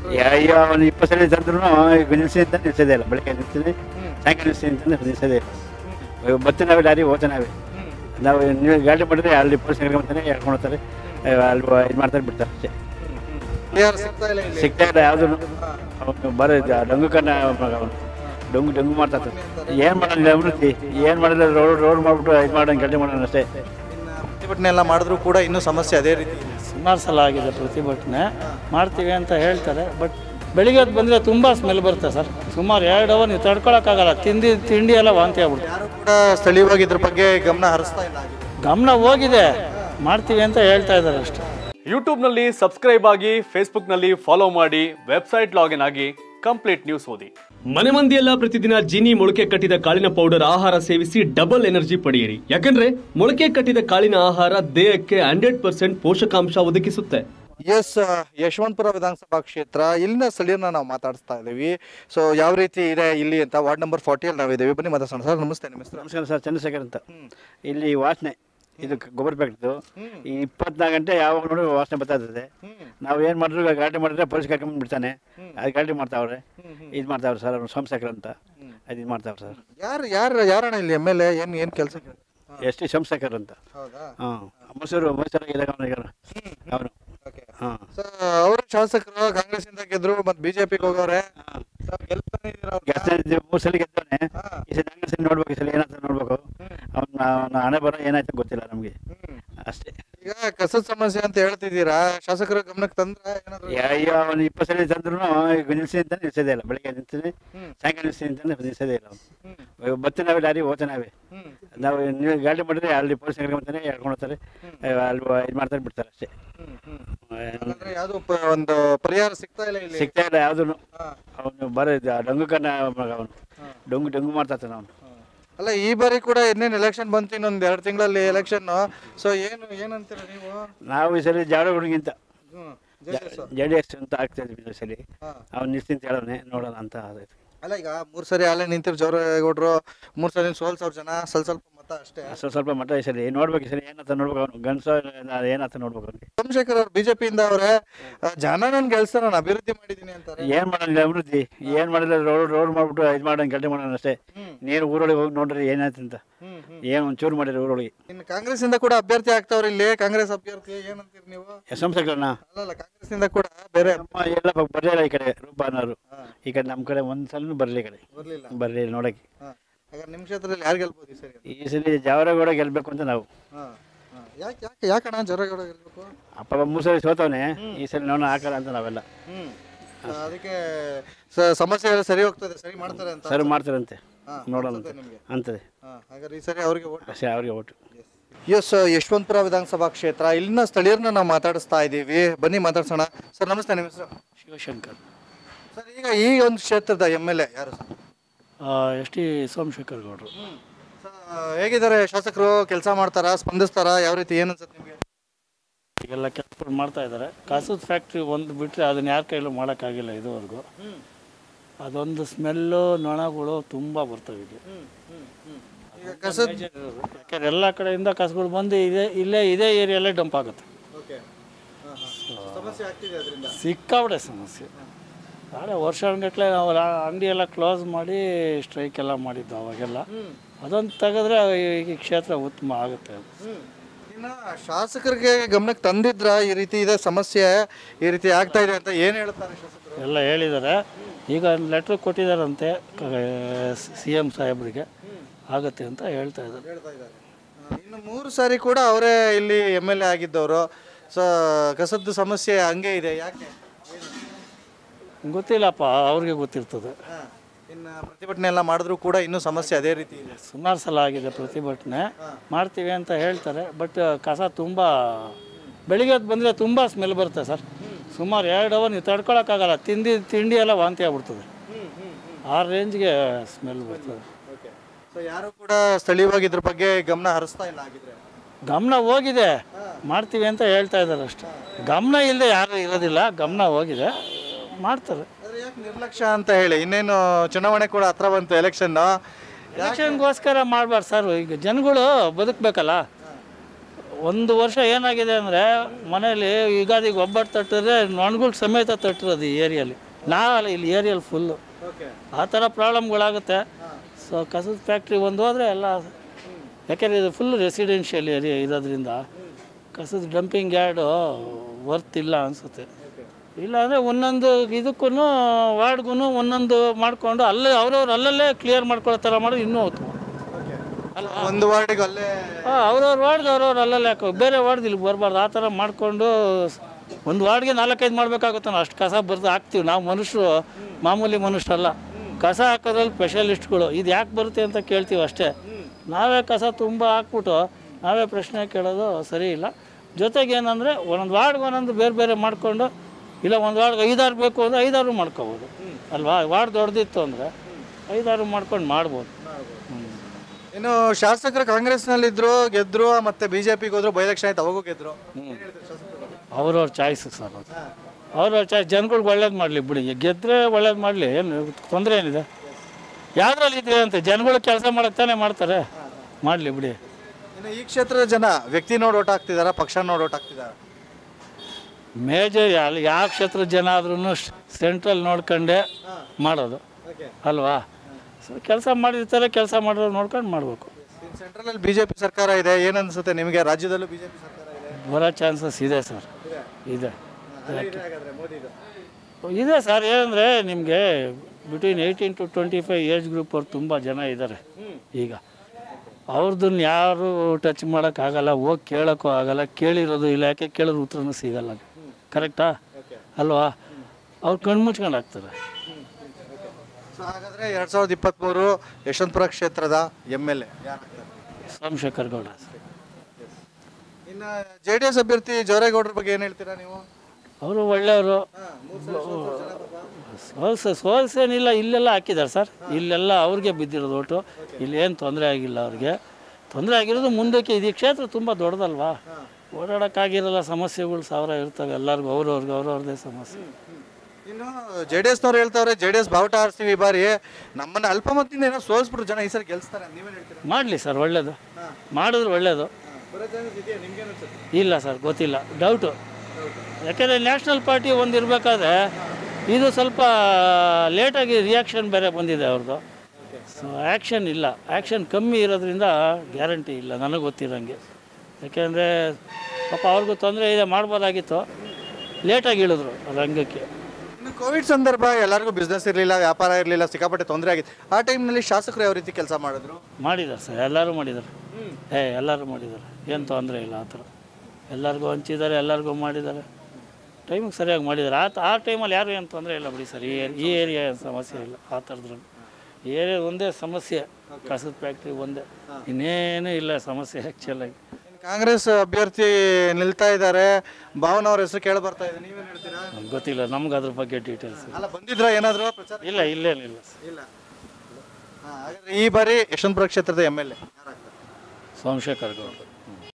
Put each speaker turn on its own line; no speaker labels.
ಏನಾದ್ರು
ಅಯ್ಯೋ ಅವನು ಇಪ್ಪತ್ತು ಸಲ ತಂದ್ರು ಈಗ ನಿಲ್ಸಿ ಅಂತ ನಿಲ್ಸೋದೇ ಇಲ್ಲ ಬೆಳಗ್ಗೆ ನಿಲ್ಸಿದ್ರೆ ಸಾಯಂಕಾಲ ನಿಲ್ಸಿ ಅಂತ ನಿಲ್ಸೋದೇ ಇಲ್ಲ ಮತ್ತೆ ನಾವೇ ಲಾರಿ ಹೋಗ್ತಾ ನಾವೇ ನಾವು ನೀವು ಗಾಡಿ ಮಾಡಿದ್ರೆ ಅಲ್ಲಿ ಪೊಲೀಸ್ ಕರ್ಕೊಂತಾನೆ ಹೇಳ್ಕೊಂಡು ಹೋಗ್ತಾರೆ ಅಲ್ಲಿ ಇದು ಮಾಡ್ತಾರೆ ಬಿಡ್ತಾರೆ ಅಷ್ಟೇ
ಯಾರು ಸಿಗ್ತಾ ಇಲ್ಲ ಇಲ್ಲಿ
ಸಿಗ್ತಾ ಇಲ್ಲ ಯಾವ್ದು ಅವನು ಬರೋ ಡೊಂಗು ಕನ್ನ ಅವನು ಡೊಂಗು ಡೊಂಗು ಮಾಡ್ತಾ ಇರ್ತಾನೆ. ಏನ್ ಮಾಡಲ್ಲ ಅಭಿವೃದ್ಧಿ ಏನ್ ಮಾಡಿಲ್ಲ ರೋಡ್ ರೋಡ್ ಮಾಡ್ಬಿಟ್ಟು ಇದು ಮಾಡೋಣ ಕೆಲಸ ಮಾಡೋಣ ಅಷ್ಟೇ
ಇನ್ನ ಪ್ರತಿಭಟನೆ ಎಲ್ಲ ಮಾಡಿದ್ರು ಕೂಡ ಇನ್ನೂ ಸಮಸ್ಯೆ ಅದೇ ರೀತಿ ಇದೆ.
ಸುಮಾರು ಸಲ ಆಗಿದೆ ಪ್ರತಿಭಟನೆ ಮಾಡ್ತೀವಿ ಅಂತ ಹೇಳ್ತಾರೆ ಬಟ್ ಬೆಳಿಗ್ಗೆ ಹೊತ್ತು ಬಂದರೆ ತುಂಬ ಸ್ಮೆಲ್ ಬರುತ್ತೆ ಸರ್ ಸುಮಾರು ಎರಡು ಅವರ್ ನೀವು ತಡ್ಕೊಳಕ್ಕಾಗಲ್ಲ ತಿಂಡಿ ತಿಂಡಿ ಎಲ್ಲ ವಾಂತಿ ಆಗ್ಬಿಡುತ್ತೆ
ಯಾರು ಕೂಡ ಸ್ಥಳೀಯವಾಗಿ ಇದ್ರ ಬಗ್ಗೆ ಗಮನ ಹರಿಸ್ತಾ ಇಲ್ಲ ಆಗಿದೆ.
ಗಮನ ಹೋಗಿದೆ ಮಾಡ್ತೀವಿ ಅಂತ ಹೇಳ್ತಾ ಇದ್ದಾರೆ ಅಷ್ಟೇ
ಯೂಟ್ಯೂಬ್ನಲ್ಲಿ ಸಬ್ಸ್ಕ್ರೈಬ್ ಆಗಿ ಫೇಸ್ಬುಕ್ನಲ್ಲಿ ಫಾಲೋ ಮಾಡಿ ವೆಬ್ಸೈಟ್ ಲಾಗಿನ್ ಆಗಿ ಕಂಪ್ಲೀಟ್ ನ್ಯೂಸ್ ಓದಿ
ಮನೆ ಮಂದಿಯೆಲ್ಲ ಪ್ರತಿದಿನ ಜೀನಿ ಮೊಳಕೆ ಕಟ್ಟಿದ ಕಾಳಿನ ಪೌಡರ್ ಆಹಾರ ಸೇವಿಸಿ ಡಬಲ್ ಎನರ್ಜಿ ಪಡೆಯಿರಿ ಯಾಕಂದ್ರೆ ಮೊಳಕೆ ಕಟ್ಟಿದ ಕಾಳಿನ ಆಹಾರ ದೇಹಕ್ಕೆ ಹಂಡ್ರೆಡ್ ಪರ್ಸೆಂಟ್ ಪೋಷಕಾಂಶ ಒದಗಿಸುತ್ತೆ
ಎಸ್ ಯಶವಂತಪುರ ವಿಧಾನಸಭಾ ಕ್ಷೇತ್ರ ಇಲ್ಲಿನ ಸ್ಥಳೀಯರನ್ನ ನಾವು ಮಾತಾಡಿಸ್ತಾ ಇದ್ದೀವಿ ಸೊ ಯಾವ ರೀತಿ ಇದೆ ಇಲ್ಲಿ ಅಂತ ವಾರ್ಡ್ ನಂಬರ್ ಫಾರ್ಟಿಯಲ್ಲಿ ನಾವಿದ್ದೀವಿ ಬನ್ನಿ ಮಾತಾಡ್ಸೋಣ ಸರ್ ನಮಸ್ತೆ ನಿಮ್ಮ ಹೆಸರು
ನಮಸ್ಕಾರ ಸರ್ ಚಂದ್ರಶೇಖರ್ ಅಂತ ಇಲ್ಲಿ ವಾಸನೆ ಇದು ಕ- ಗೊಬ್ಬರ ಪ್ಯಾಕ್ಟ್ದು ಈ ಇಪ್ಪತ್ನಾಲ್ಕು ಗಂಟೆ ಯಾವಾಗ ನೋಡಿ ವಾಸನೆ ಬರ್ತಾ ಇರ್ತದೆ ನಾವು ಏನು ಮಾಡಿದ್ರು ಗಾಡಿ ಮಾಡಿದ್ರೆ ಪೊಲೀಸ್ ಕರ್ಕೊಂಡ್ ಬಿಡ್ತಾನೆ ಅದು ಗಾಡಿ ಮಾಡ್ತಾವ್ರೆ ಇದು ಮಾಡ್ತಾವ್ರೆ ಸರ್ ಅವ್ರು ಸೋಮಶೇಖರ್ ಅಂತ ಅದು ಇದು ಮಾಡ್ತಾವ್ರೆ ಸರ್
ಯಾರು ಯಾರು ಯಾರಣ್ಣ ಇಲ್ಲಿ ಎಮ್ ಎಲ್ ಎ ಏನು ಏನು ಕೆಲಸ
ಎಸ್ ಟಿ ಸೋಮಶೇಖರ್ ಅಂತ
ಹೌದಾ
ಹಾಂ ಮೈಸೂರು ಮೈಸೂರಾಗ ಅವನಿಗೆ ಅವನು
ಓಕೆ
ಹಾಂ
ಸೊ ಅವರು ಶಾಸಕರು ಕಾಂಗ್ರೆಸ್ ಇಂದ ಗೆದ್ರು ಮತ್ತೆ ಬಿಜೆಪಿಗೆ ಹೋಗವ್ರೆ So, ಗೆಲ್ತಾನೆ ಇದೀರ ಅವ್ರು.
ಗೆಲ್ತಾನೆ ಮೂರು ಸಲ ಗೆದ್ದಾನೆ
ಹಾ.
ಈ ಸಲ ನಾಲ್ಕು ಸಲ ನೋಡ್ಬೇಕು ಈ ಸಲ ಏನಾಗ್ತದೆ ನೋಡ್ಬೇಕು ಅವ್ನ ಅವ್ನ ಹಣೆ ಬರೋ ಏನಾಯ್ತು ಗೊತ್ತಿಲ್ಲ ನಮಗೆ
ಹ್ಮ್.
ಅಷ್ಟೇ
ಈಗ ಕಸದ ಸಮಸ್ಯೆ ಅಂತ ಹೇಳ್ತಿದ್ದೀರಾ ಶಾಸಕರ ಗಮನಕ್ಕೆ ತಂದ್ರ ಏನಾದ್ರು
ಅಯ್ಯೋ ಅವನು ಇಪ್ಪತ್ತು ಸಲ ತಂದ್ರು ಈಗ ನಿಲ್ಸಿ ಅಂತ ನಿಲ್ಸೋದೇ ಇಲ್ಲ ಬೆಳಗ್ಗೆ ನಿಲ್ಸಿದ್ರೆ
ಹ್ಮ್.
ಸಾಯಂಕಾಲ ನಿಲ್ಸಿ ಅಂತ ನಿಲ್ಸೋದೇ ಇಲ್ಲ
ಹ್ಮ್.
ಅವ್ನು ಮತ್ತೆ ನಾವೇ ಲಾರಿ ಹೋಗ್ತಾ ನಾವೇ
ಹ್ಮ್.
ನಾವು ನೀವು ಗಾಡಿ ಮಾಡಿದ್ರೆ ಅಲ್ಲಿ ಪೊಲೀಸ್ ಕರ್ಕೊಂತಾನೆ ಹೇಳ್ಕೊಂಡು ಹೋಗ್ತಾರೆ ಅಲ್ಲಿ ಇದು ಮಾಡ್ತಾರೆ ಬಿಡ್ತಾರೆ ಅಷ್ಟೇ
ಹ್ಮ್, ಹ್ಮ್. ಹಾಗಾದ್ರೆ ಯಾವ್ದು ಪ- ಒಂದು ಪರಿಹಾರ ಸಿಗ್ತಾ ಇಲ್ಲ ಇಲ್ಲಿ
ಸಿಗ್ತಾ ಇಲ್ಲ ಯಾವ್ದು
ಹಾ.
ಅವನು ಬರೋ ಡೊಂಗು ಕನ್ನ ಅವನು ಡೊಂಗು ಡೊಂಗು ಮಾಡ್ತಾ ಇರ್ತಾನೆ ಅವನು
ಅಲ್ಲ ಈ ಬಾರಿ ಕೂಡ ಇನ್ನೇನು ಎಲೆಕ್ಷನ್ ಬಂತು ಇನ್ನೊಂದ್ ಎರಡು ತಿಂಗಳಲ್ಲಿ ಎಲೆಕ್ಷನ್ ಸೊ ಏನು ಏನಂತೀರ ನೀವು
ನಾವು ಈ ಸಲ ಜಾವರಗುಡಿಗಿಂತ
ಹ್ಮ್. JDS.
ಜೆ ಡಿ ಎಸ್ ಅಂತ ಆಗ್ತಾ ಇದ್ವಿ ಈ ಸಲ
ಹಾ.
ಅವ್ನು ನಿಲ್ಸಿ ಅಂತ ಹೇಳೋನೆ ನೋಡೋಣ ಅಂತ ಆದೈತೆ
ಅಲ್ಲ ಈಗ ಮೂರ್ ಸರಿ ಅಲ್ಲೇ ನಿಂತಿರ್ ಜೋರೇಗೌಡ್ರು ಮೂರ್ ಸರಿ ಸೋಲ್ಸವ್ರ ಜನ ಸ್ವಲ್ಪ ಸ್ವಲ್ಪ ಮತ ಅಷ್ಟೇ
ಸ್ವಲ್ಪ ಸ್ವಲ್ಪ ಮಠ ಈ ಸಲ ನೋಡ್ಬೇಕು ಈ ಸಲ ಏನಂತ ನೋಡ್ಬೇಕು ಅವನು ಗನ್ಸ ಏನಂತ ನೋಡ್ಬೇಕು ಅವ್ನಿಗೆ
ಸೋಮಶೇಖರ್ ಅವ್ರು ಬಿಜೆಪಿಯಿಂದ ಅವ್ರೆ ಆ, ಜನ ನನ್ ಗೆಲ್ಸ ನಾನು ಅಭಿವೃದ್ಧಿ ಮಾಡಿದೀನಿ ಅಂತಾರೆ
ಏನ್ ಮಾಡಲ್ಲ ಅಭಿವೃದ್ಧಿ ಏನ್ ಮಾಡಿಲ್ಲ ರೋಡ್ ರೋಡ್ ಮಾಡ್ಬಿಟ್ಟು ಇದು ಮಾಡೋಣ ಕೆಲಸ ಮಾಡೋಣ ಅಷ್ಟೇ ನೀನು ಊರೊಳಗೆ ಹೋಗಿ ನೋಡ್ರಿ ಏನಾಯ್ತು ಅಂತ
ಹ್ಮ್ ಹ್ಮ್
ಏನು ಒಂಚೂರು ಮಾಡಿರಿ ಊರೊಳಗೆ
ಇನ್ನು ಕಾಂಗ್ರೆಸ್ ಇಂದ ಕೂಡ ಅಭ್ಯರ್ಥಿ ಆಗ್ತಾವ್ರ ಇಲ್ಲಿ ಕಾಂಗ್ರೆಸ್ ಅಭ್ಯರ್ಥಿ ಏನಂತೀರಿ ನೀವು
ಸಂಸಕರಣ
ಅಲ್ಲಲ್ಲ ಕಾಂಗ್ರೆಸ್ ಇಂದ ಕೂಡ ಬೇರೆ
ನಮ್ಮ ಎಲ್ಲ ಬರಲಿಲ್ಲ ಈ ಕಡೆ ರೂಪ ಅನ್ನೋರು ಈ ಕಡೆ ನಮ್ಮ ಕಡೆ ಒಂದ್ ಸಲ ಬರಲಿ ಈ ಕಡೆ
ಬರ್ಲಿಲ್ಲ
ಬರಲಿಲ್ಲ ನೋಡಕ್ಕೆ
ಹಾ. ಹಾಗಾದ್ರೆ ನಿಮ್ ಕ್ಷೇತ್ರದಲ್ಲಿ ಯಾರು ಗೆಲ್ಬೋದು ಈ ಸರಿ
ಈ ಸಲ ಜಾವರಗೌಡ ಗೆಲ್ಬೇಕು ಅಂತ ನಾವು
ಹಾ ಹಾ. ಯಾಕೆ ಯಾಕೆ ಯಾಕಣ್ಣ ಜೋರೇಗೌಡ ಗೆಲ್ಬೇಕು
ಅಪ್ಪ ಮೂರು ಸಲ ಸೋತವನೆ ಈ ಸಲ ನೋಡೋಣ ಹಾಕಲ್ಲ ಅಂತ ನಾವೆಲ್ಲ
ಹ್ಮ್ ಆ, ಅದಕ್ಕೆ ಸ- ಸಮಸ್ಯೆ ಎಲ್ಲ ಸರಿ ಹೋಗ್ತದೆ ಸರಿ ಮಾಡ್ತಾರೆ ಅಂತ
ಸರಿ ಮಾಡ್ತಾರಂತೆ
ಹಾ,
ನೋಡೋಣ
ಅನ್ಸುತ್ತೆ
ಅಂತ
ನಿಮ್ಗೆ
ಅಂತದೆ
ಹಾ, ಹಾಗಾದ್ರೆ ಈ ಸರಿ ಅವ್ರಿಗೆ ಓಟ್
ಅಷ್ಟೇ ಅವ್ರಿಗೆ ಓಟು
ಎಸ್ ಯಶವಂತಪುರ ವಿಧಾನಸಭಾ ಕ್ಷೇತ್ರ ಇಲ್ಲಿನ ಸ್ಥಳೀಯರನ್ನ ನಾವು ಮಾತಾಡಿಸ್ತಾ ಇದ್ದೀವಿ ಬನ್ನಿ ಮಾತಾಡ್ಸೋಣ ಸರ್ ನಮಸ್ತೆ ನಿಮ್ಮ ಹೆಸರು
ಶಿವಶಂಕರ್
ಸರ್ ಈಗ ಈ ಒಂದು ಕ್ಷೇತ್ರದ ಎಮ್ ಎಲ್ ಎ ಯಾರು ಸರ್
ಎಸ್ ಟಿ ಸೋಮಶೇಖರ್ ಗೌಡರು
ಸರ್, ಹೇಗಿದ್ದಾರೆ ಶಾಸಕರು ಕೆಲಸ ಮಾಡ್ತಾರಾ ಸ್ಪಂದಿಸ್ತಾರಾ ಯಾವ ರೀತಿ ಏನು ಅನ್ಸುತ್ತೆ ನಿಮಗೆ
ಈಗೆಲ್ಲ ಕೆಲಸಗಳು ಮಾಡ್ತಾ ಇದ್ದಾರೆ ಕಸದ ಫ್ಯಾಕ್ಟ್ರಿ ಒಂದು ಬಿಟ್ಟರೆ ಅದನ್ನ ಯಾರ ಕೈಲೂ ಮಾಡೋಕ್ಕಾಗಿಲ್ಲ ಇದುವರೆಗೂ ಅದೊಂದು ಸ್ಮೆಲ್ಲು ನೊಣಗಳು ತುಂಬ ಬರ್ತವೆ ಇಲ್ಲಿ
ಈಗ ಕಸದ
ಯಾಕಂದ್ರೆ ಎಲ್ಲ ಕಡೆಯಿಂದ ಕಸಗಳು ಬಂದು ಇದೇ ಇಲ್ಲೇ ಇದೇ ಏರಿಯಲ್ಲೇ ಡಂಪ್ ಆಗುತ್ತೆ
ಸಮಸ್ಯೆ ಆಗ್ತಿದೆ ಅದರಿಂದ
ಸಿಕ್ಕಾಬಿಡೆ ಸಮಸ್ಯೆ ನಾಳೆ ವರ್ಷಗಟ್ಟಲೆ ನಾವು ರಾ- ಅಂಗಡಿ ಎಲ್ಲ ಕ್ಲೋಸ್ ಮಾಡಿ ಸ್ಟ್ರೈಕ್ ಎಲ್ಲ ಮಾಡಿದ್ದು ಅವಾಗೆಲ್ಲ ಅದೊಂದು ತೆಗೆದ್ರೆ ಈ ಕ್ಷೇತ್ರ ಉತ್ತಮ ಆಗುತ್ತೆ
ಇನ್ನ ಶಾಸಕರಿಗೆ ಗಮನಕ್ಕೆ ತಂದಿದ್ರ ಈ ರೀತಿ ಇದೆ ಸಮಸ್ಯೆ ಈ ರೀತಿ ಆಗ್ತಾ ಇದೆ ಅಂತ ಏನ್ ಹೇಳ್ತಾರೆ ಶಾಸಕರು
ಎಲ್ಲ ಹೇಳಿದ್ದಾರೆ ಈಗ ಲೆಟ್ರ್ ಕೊಟ್ಟಿದ್ದಾರಂತೆ ಸಿ ಎಮ್ ಸಾಹೇಬ್ರಿಗೆ ಆಗುತ್ತೆ ಅಂತ ಹೇಳ್ತಾ ಇದ್ದಾರೆ
ಹೇಳ್ತಾ ಇದ್ದಾರೆ ಇನ್ನು ಮೂರು ಸಾರಿ ಕೂಡ ಅವರೇ ಇಲ್ಲಿ ಎಮ್ ಎಲ್ ಎ ಆಗಿದ್ದವರು ಸೊ ಕಸದ್ದು ಸಮಸ್ಯೆ ಹಂಗೆ ಇದೆ ಯಾಕೆ
ಗೊತ್ತಿಲ್ಲಪ್ಪ ಅವ್ರಿಗೆ ಗೊತ್ತಿರ್ತದೆ
ಇನ್ನು ಪ್ರತಿಭಟನೆ ಎಲ್ಲ ಮಾಡಿದ್ರು ಕೂಡ ಇನ್ನೂ ಸಮಸ್ಯೆ ಅದೇ ರೀತಿ ಇದೆ
ಸುಮಾರು ಸಲ ಆಗಿದೆ ಪ್ರತಿಭಟನೆ ಮಾಡ್ತೀವಿ ಅಂತ ಹೇಳ್ತಾರೆ ಬಟ್ ಕಸ ತುಂಬ ಬೆಳಿಗ್ಗೆ ಹೊತ್ತು ಬಂದರೆ ತುಂಬ ಸ್ಮೆಲ್ ಬರುತ್ತೆ ಸರ್ ಸುಮಾರು ಎರಡು ಅವರ್ ನೀವು ತಡ್ಕೊಳಕ್ಕಾಗಲ್ಲ ತಿಂಡಿ ತಿಂಡಿ ಎಲ್ಲ ವಾಂತಿ ಆಗ್ಬಿಡ್ತದೆ ಆ ರೇಂಜ್ಗೆ ಸ್ಮೆಲ್ ಬರ್ತದೆ
ಸೊ ಯಾರು ಕೂಡ ಸ್ಥಳೀಯವಾಗಿ ಇದ್ರ ಬಗ್ಗೆ ಗಮನ ಹರಿಸ್ತಾ ಇಲ್ಲ ಆಗಿದ್ರೆ
ಗಮನ ಹೋಗಿದೆ ಮಾಡ್ತೀವಿ ಅಂತ ಹೇಳ್ತಾ ಇದ್ದಾರೆ ಅಷ್ಟೇ ಗಮನ ಇಲ್ಲದೆ ಯಾರು ಇರೋದಿಲ್ಲ ಗಮನ ಹೋಗಿದೆ ಮಾಡ್ತಾರೆ
ಆದ್ರೆ ಯಾಕೆ ನಿರ್ಲಕ್ಷ್ಯ ಅಂತ ಹೇಳಿ ಇನ್ನೇನು ಚುನಾವಣೆ ಕೂಡ ಹತ್ರ ಬಂತು ಎಲೆಕ್ಷನ್
ಎಲೆಕ್ಷನ್ಗೋಸ್ಕರ ಮಾಡಬಾರ್ದು ಸರ್ ಈಗ ಜನಗಳು ಬದುಕಬೇಕಲ್ಲ ಒಂದು ವರ್ಷ ಏನಾಗಿದೆ ಅಂದರೆ ಮನೇಲಿ ಯುಗಾದಿಗೆ ಒಬ್ಬಟ್ಟು ತಟ್ಟಿದ್ರೆ ನೊಣಗಳು ಸಮೇತ ತಟ್ಟಿರೋದು ಈ ಏರಿಯಲ್ಲಿ ನಾವಲ್ಲ ಇಲ್ಲಿ ಏರಿಯಲ್ಲಿ ಫುಲ್ಲು ಆ ಥರ ಪ್ರಾಬ್ಲಮ್ಗಳಾಗುತ್ತೆ ಸೊ ಕಸದ ಫ್ಯಾಕ್ಟ್ರಿ ಒಂದು ಹೋದರೆ ಎಲ್ಲ ಯಾಕೆಂದರೆ ಇದು ಫುಲ್ ರೆಸಿಡೆನ್ಷಿಯಲ್ ಏರಿಯಾ ಇರೋದ್ರಿಂದ ಕಸದ ಡಂಪಿಂಗ್ ಯಾರ್ಡು ವರ್ತ್ ಇಲ್ಲ ಅನಿಸುತ್ತೆ ಇಲ್ಲಾಂದರೆ ಒಂದೊಂದು ಇದಕ್ಕೂ ವಾರ್ಡ್ಗೂ ಒಂದೊಂದು ಮಾಡಿಕೊಂಡು ಅಲ್ಲೇ ಅವ್ರವ್ರು ಅಲ್ಲಲ್ಲೇ ಕ್ಲಿಯರ್ ಮಾಡ್ಕೊಳ್ಳೋ ಥರ ಮಾಡೋದು ಇನ್ನೂ ಉತ್ತಮ
ಒಂದು ವಾರ್ಡಿಗೆ ಅಲ್ಲೇ
ಹಾಂ ಅವ್ರವ್ರ ವಾರ್ಡ್ಗೆ ಅವ್ರವ್ರು ಅಲ್ಲಲ್ಲೇ ಹಾಕೋ ಬೇರೆ ವಾರ್ಡ್ ಇಲ್ಲಿ ಬರಬಾರ್ದು ಆ ಥರ ಮಾಡಿಕೊಂಡು ಒಂದು ವಾರ್ಡ್ಗೆ ನಾಲ್ಕೈದು ಮಾಡಬೇಕಾಗುತ್ತೆ ನಾವು ಅಷ್ಟು ಕಸ ಬರ್ದು ಹಾಕ್ತೀವಿ ನಾವು ಮನುಷ್ಯರು ಮಾಮೂಲಿ ಮನುಷ್ಯರಲ್ಲ ಕಸ ಹಾಕೋದ್ರಲ್ಲಿ ಸ್ಪೆಷಲಿಸ್ಟ್ಗಳು ಇದು ಯಾಕೆ ಬರುತ್ತೆ ಅಂತ ಕೇಳ್ತೀವಿ ಅಷ್ಟೇ ನಾವೇ ಕಸ ತುಂಬ ಹಾಕ್ಬಿಟ್ಟು ನಾವೇ ಪ್ರಶ್ನೆ ಕೇಳೋದು ಸರಿ ಇಲ್ಲ ಜೊತೆಗೆ ಏನಂದರೆ ಒಂದೊಂದು ವಾರ್ಡ್ಗೆ ಒಂದೊಂದು ಬೇರೆ ಬೇರೆ ಮಾಡಿಕೊಂಡು ಇಲ್ಲ ಒಂದು ವಾರ್ಡ್ಗೆ ಐದಾರು ಬೇಕು ಅಂದರೆ ಐದಾರು ಮಾಡ್ಕೋಬೋದು ಅಲ್ವಾ ವಾರ್ಡ್ ದೊಡ್ಡದಿತ್ತು ಅಂದರೆ ಐದಾರು ಮಾಡ್ಕೊಂಡು ಮಾಡ್ಬೋದು ಹ್ಞೂ
ಇನ್ನು ಶಾಸಕರು ಕಾಂಗ್ರೆಸ್ನಲ್ಲಿ ಇದ್ರು ಗೆದ್ರು ಮತ್ತೆ ಬಿಜೆಪಿಗೆ ಹೋದ್ರು ಬೈ ಎಲೆಕ್ಷನ್ ಆಯ್ತು ಅವಾಗೂ ಗೆದ್ರು
ಅವ್ರವ್ರ ಚಾಯ್ಸ್ ಸರ್ ಅದು ಅವ್ರವ್ರ ಚಾಯ್ಸ್ ಜನಗಳಿಗೆ ಒಳ್ಳೇದು ಮಾಡಲಿ ಬಿಡಿ ಗೆದ್ದರೆ ಒಳ್ಳೇದು ಮಾಡಲಿ ಏನು ತೊಂದರೆ ಏನಿದೆ ಯಾವ್ದ್ರಲ್ಲಿ ಇದೆ ಅಂತ ಜನಗಳು ಕೆಲಸ ಮಾಡಕ್ಕೆ ತಾನೇ ಮಾಡ್ತಾರೆ ಮಾಡಲಿ ಬಿಡಿ
ಇನ್ನು ಈ ಕ್ಷೇತ್ರದ ಜನ ವ್ಯಕ್ತಿ ನೋಡಿ ಓಟ್ ಹಾಕ್ತಿದಾರ ಪಕ್ಷ ನೋಡಿ ಓಟ್ ಹಾಕ್ತಿದಾರ
ಮೇಜರ್ ಅಲ್ಲಿ ಯಾವ ಕ್ಷೇತ್ರದ ಜನ ಆದ್ರೂ ಸೆಂಟ್ರಲ್ ನೋಡ್ಕೊಂಡೇ ಮಾಡೋದು ಅಲ್ವಾ ಸೊ ಕೆಲಸ ಮಾಡಿರ್ತಾರೆ ಕೆಲಸ ಮಾಡೋರು ನೋಡ್ಕೊಂಡು ಮಾಡಬೇಕು
ಸೆಂಟ್ರಲ್ ಅಲ್ಲಿ ಬಿಜೆಪಿ ಸರ್ಕಾರ ಇದೆ ಏನ್ ಅನ್ಸುತ್ತೆ ನಿಮಗೆ ರಾಜ್ಯದಲ್ಲೂ ಬಿಜೆಪಿ ಸರ್ಕಾರ ಇದೆ
ಬರೋ ಚಾನ್ಸಸ್ ಇದೆ ಸರ್ ಇದೆ
ಹಾಗಾದ್ರೆ ಮೋದಿದು
ಇದೆ ಸರ್ ಏನಂದರೆ ನಿಮಗೆ between eighteen to twenty five age group ಅವ್ರು ತುಂಬ ಜನ ಇದ್ದಾರೆ ಈಗ ಅವ್ರದ್ದನ್ನ ಯಾರು ಟಚ್ ಮಾಡೋಕ್ಕಾಗಲ್ಲ ಹೋಗಿ ಕೇಳೋಕ್ಕೂ ಆಗಲ್ಲ ಕೇಳಿರೋದು ಇಲ್ಲ ಯಾಕೆ ಕೇಳಿದ್ರೆ ಉತ್ತರನೂ ಸಿಗಲ್ಲ ಕರೆಕ್ಟಾ ಅಲ್ವಾ ಅವ್ರು ಕಣ್ಮುಚ್ಕೊಂಡು ಹಾಕ್ತಾರೆ
ಸೊ ಹಾಗಾದ್ರೆ ಎರಡ್ ಸಾವಿರದ ಇಪ್ಪತ್ಮೂರು ಯಶವಂತಪುರ ಕ್ಷೇತ್ರದ M L A
Somashekhar Gowda
ಇನ್ನು ಜೆ ಡಿ ಎಸ್ ಅಭ್ಯರ್ಥಿ ಜವರೇಗೌಡರ ಬಗ್ಗೆ ಏನ್ ಹೇಳ್ತೀರಾ ನೀವು
ಅವರು ಒಳ್ಳೆಯವರು ಸೋಲ್ಸ ಸೋಲ್ಸೇನಿಲ್ಲ ಇಲ್ಲೆಲ್ಲ ಹಾಕಿದ್ದಾರೆ ಸರ್ ಇಲ್ಲೆಲ್ಲ ಅವ್ರಿಗೆ ಬಿದ್ದಿರೋದು ಓಟು ಇಲ್ಲಿ ಏನು ತೊಂದರೆ ಆಗಿಲ್ಲ ಅವ್ರಿಗೆ ತೊಂದರೆ ಆಗಿರೋದು ಮುಂದಕ್ಕೆ ಇದು ಈ ಕ್ಷೇತ್ರ ತುಂಬ ದೊಡ್ಡದಲ್ವಾ ಓಡಾಡೋಕ್ಕಾಗಿರಲ್ಲ ಸಮಸ್ಯೆಗಳು ಸಾವಿರ ಇರ್ತವೆ ಎಲ್ಲರಿಗೂ ಅವ್ರವ್ರಿಗೆ ಅವ್ರವ್ರದ್ದೇ ಸಮಸ್ಯೆ
ಇನ್ನು ಜೆ ಡಿ ಎಸ್ನವ್ರು ಹೇಳ್ತಾವ್ರೆ ಜೆ ಡಿ ಎಸ್ ಬಾವುಟ ಆರಿಸ್ತೀವಿ ಈ ಬಾರಿ ನಮ್ಮನ್ನ ಅಲ್ಪಮತದಿಂದ ಏನೋ ಸೋಲ್ಸ್ಬಿಟ್ರು ಜನ ಈ ಸರಿ ಗೆಲ್ಸ್ತಾರೆ ನೀವೇನ್ ಹೇಳ್ತೀರಾ
ಮಾಡಲಿ ಸರ್ ಒಳ್ಳೆಯದು ಮಾಡಿದ್ರೆ ಒಳ್ಳೆಯದು ಇಲ್ಲ ಸರ್ ಗೊತ್ತಿಲ್ಲ ಡೌಟು ಯಾಕೆಂದರೆ ನ್ಯಾಷನಲ್ ಪಾರ್ಟಿ ಒಂದು ಇರಬೇಕಾದ್ರೆ ಇದು ಸ್ವಲ್ಪ ಲೇಟಾಗಿ ರಿಯಾಕ್ಷನ್ ಬೇರೆ ಬಂದಿದೆ ಅವ್ರದ್ದು ಸೊ ಆ್ಯಕ್ಷನ್ ಇಲ್ಲ ಆ್ಯಕ್ಷನ್ ಕಮ್ಮಿ ಇರೋದ್ರಿಂದ ಗ್ಯಾರಂಟಿ ಇಲ್ಲ ನನಗೆ ಗೊತ್ತಿರೋಂಗೆ ಯಾಕೆಂದರೆ ಪಾಪ ಅವ್ರಿಗೂ ತೊಂದರೆ ಇದೆ ಮಾಡ್ಬೋದಾಗಿತ್ತು ಲೇಟಾಗಿ ಇಳಿದ್ರು ರಂಗಕ್ಕೆ
ಇನ್ನು ಕೋವಿಡ್ ಸಂದರ್ಭ ಎಲ್ಲರಿಗೂ ಬಿಸ್ನೆಸ್ ಇರಲಿಲ್ಲ ವ್ಯಾಪಾರ ಇರಲಿಲ್ಲ ಸಿಕ್ಕಾಪಟ್ಟೆ ತೊಂದರೆ ಆಗಿತ್ತು ಆ ಟೈಮ್ನಲ್ಲಿ ಶಾಸಕರು ಯಾವ ರೀತಿ ಕೆಲಸ ಮಾಡಿದ್ರು
ಮಾಡಿದ್ದಾರೆ ಸರ್ ಎಲ್ಲರೂ ಮಾಡಿದ್ದಾರೆ ಏ ಎಲ್ಲರೂ ಮಾಡಿದ್ದಾರೆ ಏನು ತೊಂದರೆ ಇಲ್ಲ ಆ ಥರ ಎಲ್ಲರಿಗೂ ಹಂಚಿದ್ದಾರೆ ಎಲ್ಲರಿಗೂ ಮಾಡಿದ್ದಾರೆ ಟೈಮಿಗೆ ಸರಿಯಾಗಿ ಮಾಡಿದ್ದಾರೆ ಆ ಆ ಟೈಮಲ್ಲಿ ಯಾರು ಏನು ತೊಂದರೆ ಇಲ್ಲ ಬಿಡಿ ಸರ್ ಈ ಏರ್- ಈ ಏರಿಯಾ ಏನು ಸಮಸ್ಯೆ ಇಲ್ಲ ಆ ಥರದ್ರಲ್ಲಿ ಈ ಏರಿಯಾ ಒಂದೇ ಸಮಸ್ಯೆ ಕಸದ ಫ್ಯಾಕ್ಟ್ರಿ ಒಂದೇ ಇನ್ನೇನೂ ಇಲ್ಲ ಸಮಸ್ಯೆ ಆ್ಯಕ್ಚುಲಾಗಿ
ಇನ್ನು ಕಾಂಗ್ರೆಸ್ ಅಭ್ಯರ್ಥಿ ನಿಲ್ತಾ ಇದ್ದಾರೆ ಭಾವನ ಅವ್ರ ಹೆಸರು ಕೇಳಿ ಬರ್ತಾ ಇದೆ ನೀವೇನ್ ಹೇಳ್ತೀರಾ
ಗೊತ್ತಿಲ್ಲ ನಮ್ಗೆ ಅದ್ರ ಬಗ್ಗೆ ಡೀಟೇಲ್ಸ್
ಅಲ್ಲ ಬಂದಿದ್ರ ಏನಾದ್ರು ಪ್ರಚಾರ
ಇಲ್ಲ ಇಲ್ಲೇನಿಲ್ಲ ಸರ್
ಇಲ್ಲ ಹಾ, ಹಾಗಾದ್ರೆ ಈ ಬಾರಿ ಯಶವಂತಪುರ ಕ್ಷೇತ್ರದ M L A
Somashekhar Gowda